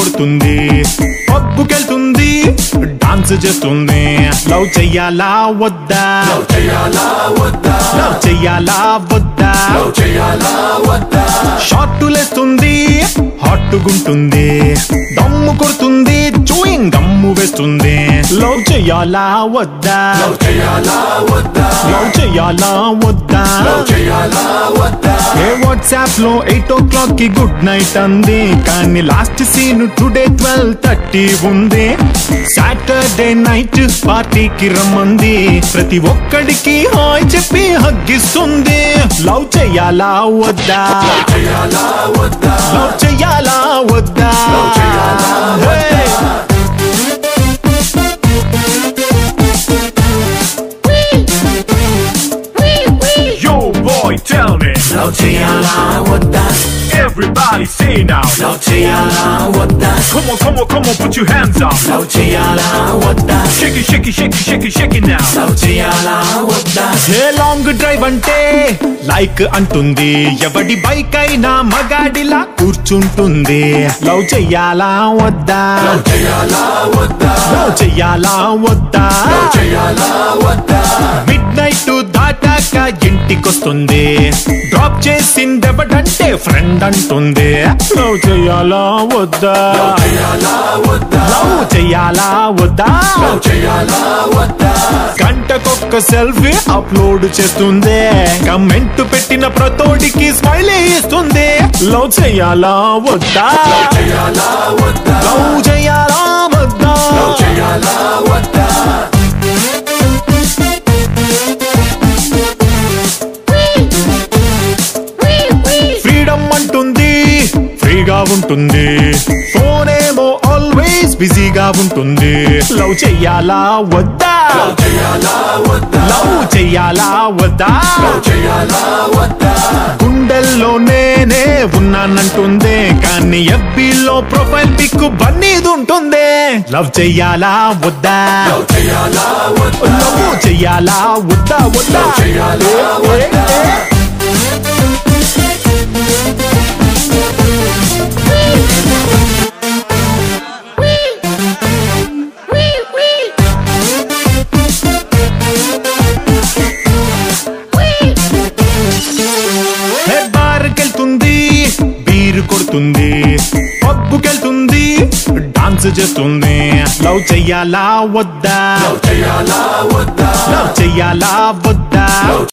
కొడుతుంది పబ్బుకెళ్తుంది డాన్స్ చేస్తుంది లవ్ చెయ్యాలా వద్దా లవ్ చెయ్యాలా వద్దా షార్టులేస్తుంది హాట్టుగుంటుంది దమ్ము కొడుతుంది చూయింగ్ గమ్ము వేస్తుంది లవ్ చెయ్యాలా వద్దా లవ్ చెయ్యాలా వద్దా ఏ వాట్సాప్ లో ఎయిట్ ఓ క్లాక్ కి గుడ్ నైట్ అంది కానీ last seen today twelve thirty ఉంది సాటర్డే నైట్ పార్టీకి రమ్మంది ప్రతి ఒక్కడికి హాయ్ చెప్పి హగ్గిస్తుంది లవ్ చెయ్యాలా వద్దా లవ్ చెయ్యాలా వద్దా Hey! Yo boy tell me love చేయాలా వద్దా everybody say now లవ్ చేయాలా వద్దా Come on, come on, come on, put your hands up. Love చేయాలా వద్దా Shake it, shake it, shake it, shake it, shake it now. Love చేయాలా వద్దా ఏ long drive అంటే లైక్ అంటుంది ఎవడి బైక్ అయినా మగాడిలా కూర్చుంటుంది లవ్ చెయ్యాలా వద్దా చేయాలా వద్దా లవ్ చెయ్యాలా వద్దా చేయాలా వద్దా మిడ్ నైట్ దాటాక ఇంటికొస్తుంది డ్రాప్ చేసిందెవడంటే ఫ్రెండ్ అంటుంది లవ్ చెయ్యాలా వద్దా చేయాలా వద్దా లవ్ చెయ్యాలా వద్దా చేయాలా వద్దా గంటకొక్క సెల్ఫీ అప్లోడ్ చేస్తుంది కమెంట్ పెట్టిన ప్రతోడికి స్మైల్ ఇస్తుంది లవ్ చెయ్యాలా వద్దా చేయాలా వద్దా లవ్ చెయ్యాలా వద్దా చేయాలా వద్దా ఫ్రీడమ్ అంటుంది ఫ్రీగా ఉంటుంది ఫోన్ ఏమో ఆల్వేస్ బిజీగా ఉంటుంది లవ్ చెయ్యాలా వద్దా చేయాలా వద్దా లవ్ చెయ్యాలా వద్దా చేయాలా వద్దా గుండెల్లో నేనే ఉన్నానంటుంది కానీ ఎఫ్బీలో ప్రొఫైల్ పిక్ బన్నీది ఉంటుంది లవ్ చెయ్యాలా వద్దా చేయాలా వద్దా లవ్ చెయ్యాలా వద్దా వద్దా చేయాలా వద్దా హే బార్కెళ్తుంది బీరు కొడుతుంది పబ్బుకెళ్తుంది డాన్స్ చేస్తుంది లవ్ చెయ్యాలా వద్దా చేయాలా వద్దా